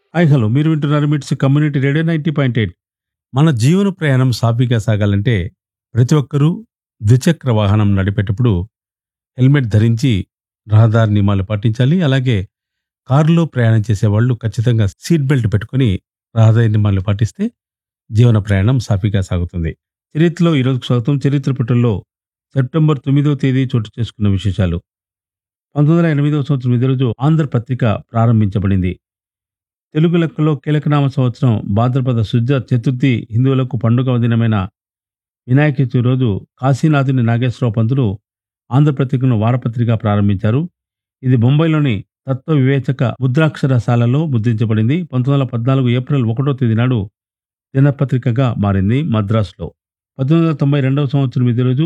hi hello మీరు వింటున్నారు MITS community radio ninety point eight మన జీవన ప్రయాణం సాఫీగా సాగాలంటే ప్రతి ఒక్కరూ ద్విచక్ర వాహనం నడిపేటప్పుడు హెల్మెట్ ధరించి రహదారి నియమాలు పాటించాలి అలాగే కారులో ప్రయాణం చేసే వాళ్ళు ఖచ్చితంగా సీట్ బెల్ట్ పెట్టుకొని రహదారి నియమాలు పాటిస్తే జీవన ప్రయాణం సాఫీగా సాగుతుంది చరిత్రలో ఈరోజు స్వాగతం చరిత్ర పుటల్లో సెప్టెంబర్ తొమ్మిదవ తేదీ చోటు చేసుకున్న విశేషాలు పంతొమ్మిది వందల ఎనిమిదవ సంవత్సరం ఇదే రోజు ఆంధ్ర పత్రిక ప్రారంభించబడింది తెలుగు లెక్కలో కీలకనామ సంవత్సరం భాద్రపద శుద్ధ చతుర్థి హిందువులకు పండుగ దినమైన వినాయక చవితి రోజు కాశీనాథుని నాగేశ్వరరావు పంతులు ఆంధ్రపత్రికను వారపత్రిక ప్రారంభించారు ఇది బొంబాయిలోని తత్వ వివేచక ముద్రాక్షరశాలలో ముద్రించబడింది పంతొమ్మిది వందల పద్నాలుగు ఏప్రిల్ ఒకటో తేదీ నాడు దినపత్రికగా మారింది మద్రాసులో పంతొమ్మిది వందల తొంభై రెండవ సంవత్సరం ఇదే రోజు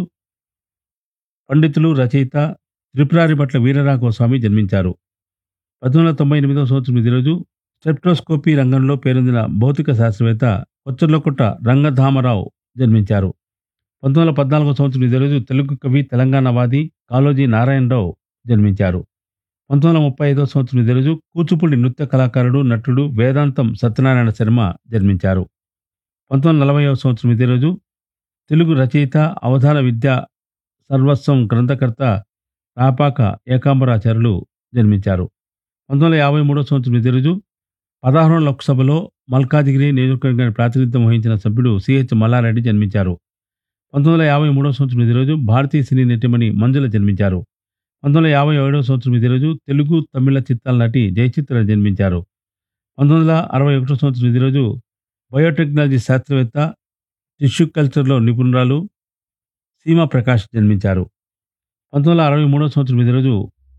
పండితులు రచయిత త్రిపురారి పట్ల వీరరాఘవ స్వామి జన్మించారు పంతొమ్మిది వందల తొంభై ఎనిమిదవ సంవత్సరం ఇదే రోజు స్టెప్టోస్కోపీ రంగంలో పేరొందిన భౌతిక శాస్త్రవేత్త కొచ్చర్లకుట్ట రంగధామరావు జన్మించారు పంతొమ్మిది వందల పద్నాలుగో సంవత్సరం ఇదే రోజు తెలుగు కవి తెలంగాణవాది కాళోజీ నారాయణరావు జన్మించారు పంతొమ్మిది వందల ముప్పై ఐదో సంవత్సరం ఇదే రోజు కూచిపూడి నృత్య కళాకారుడు నటుడు వేదాంతం సత్యనారాయణ శర్మ జన్మించారు పంతొమ్మిది వందల నలభైవ సంవత్సరం ఇదే రోజు తెలుగు రచయిత అవధాన విద్య సర్వస్వం గ్రంథకర్త రాపాక ఏకాంబరాచార్యులు జన్మించారు పంతొమ్మిది వందల యాభై మూడో సంవత్సరం ఇదే రోజు పదహారు లోక్సభలో మల్కాజిగిరి నియోజకవర్గానికి ప్రాతినిధ్యం వహించిన సభ్యుడు సిహెచ్ మల్లారెడ్డి జన్మించారు పంతొమ్మిది వందల యాభై మూడో సంవత్సరం ఇదే రోజు భారతీయ సినీ నటిమణి మంజుల జన్మించారు పంతొమ్మిది వందల యాభై ఏడవ సంవత్సరం ఇదే రోజు తెలుగు తమిళ చిత్రాల నటి జయచిత్ర జన్మించారు పంతొమ్మిది వందల అరవై ఒకటో సంవత్సరం ఇదే రోజు బయోటెక్నాలజీ శాస్త్రవేత్త టిష్యూ కల్చర్లో నిపుణురాలు సీమా ప్రకాష్ జన్మించారు పంతొమ్మిది వందల అరవై మూడో సంవత్సరం ఇదే రోజు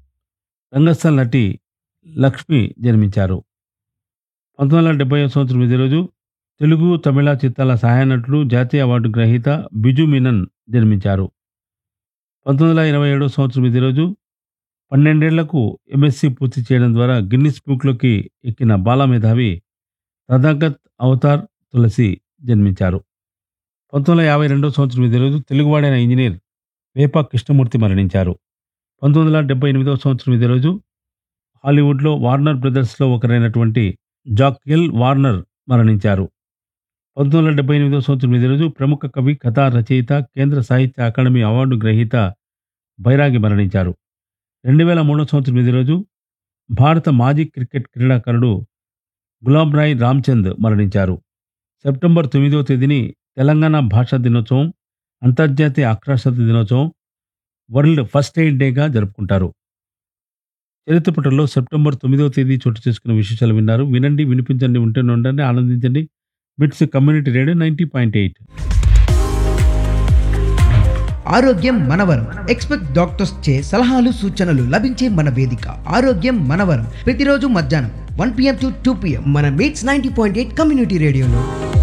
రంగస్థల నటి లక్ష్మి జన్మించారు పంతొమ్మిది వందల డెబ్బై సంవత్సరం ఇదే రోజు తెలుగు తమిళ చిత్రాల సహాయ నటుడు జాతీయ అవార్డు గ్రహీత బిజు మీనన్ జన్మించారు పంతొమ్మిది వందల ఇరవై ఏడో సంవత్సరం ఇదే రోజు పన్నెండేళ్లకు ఎంఎస్సి పూర్తి చేయడం ద్వారా గిన్నిస్ బుక్లోకి ఎక్కిన బాలమేధావి తథాగత్ అవతార్ తులసి జన్మించారు పంతొమ్మిది వందల యాభై రెండో సంవత్సరం ఇదే రోజు తెలుగువాడైన ఇంజనీర్ వేప కృష్ణమూర్తి మరణించారు పంతొమ్మిది వందల డెబ్బై ఎనిమిదవ సంవత్సరం ఇదే రోజు హాలీవుడ్లో వార్నర్ బ్రదర్స్లో ఒకరైనటువంటి జాక్యల్ వార్నర్ మరణించారు పంతొమ్మిది వందల డెబ్బై ఎనిమిదవ సంవత్సరం ఇదే రోజు ప్రముఖ కవి కథా రచయిత కేంద్ర సాహిత్య అకాడమీ అవార్డు గ్రహీత బైరాగి మరణించారు రెండు వేల మూడో సంవత్సరం ఇదే రోజు భారత మాజీ క్రికెట్ క్రీడాకారుడు గులాం రాయ్ రామ్చంద్ మరణించారు సెప్టెంబర్ తొమ్మిదవ తేదీని తెలంగాణ భాషా దినోత్సవం అంతర్జాతీయ అక్షరాస్యత దినోత్సవం వరల్డ్ ఫస్ట్ ఎయిడ్ డేగా జరుపుకుంటారు చరిత్ర పుటల్లో సెప్టెంబర్ తొమ్మిదవ తేదీ చోటు చేసుకున్న విశేషాలు విన్నారు వినండి వినిపించండి ఉంటే ఉండండి ఆనందించండి MITS community radio ninety point eight ఆరోగ్యం మనవరం ఎక్స్పెక్ట్ డాక్టర్స్ చే సలహాలు సూచనలు లభించే మన వేదిక ఆరోగ్యం మనవరం ప్రతిరోజు మధ్యాహ్నం one PM to two PM మన MITS ninety point eight community రేడియోలో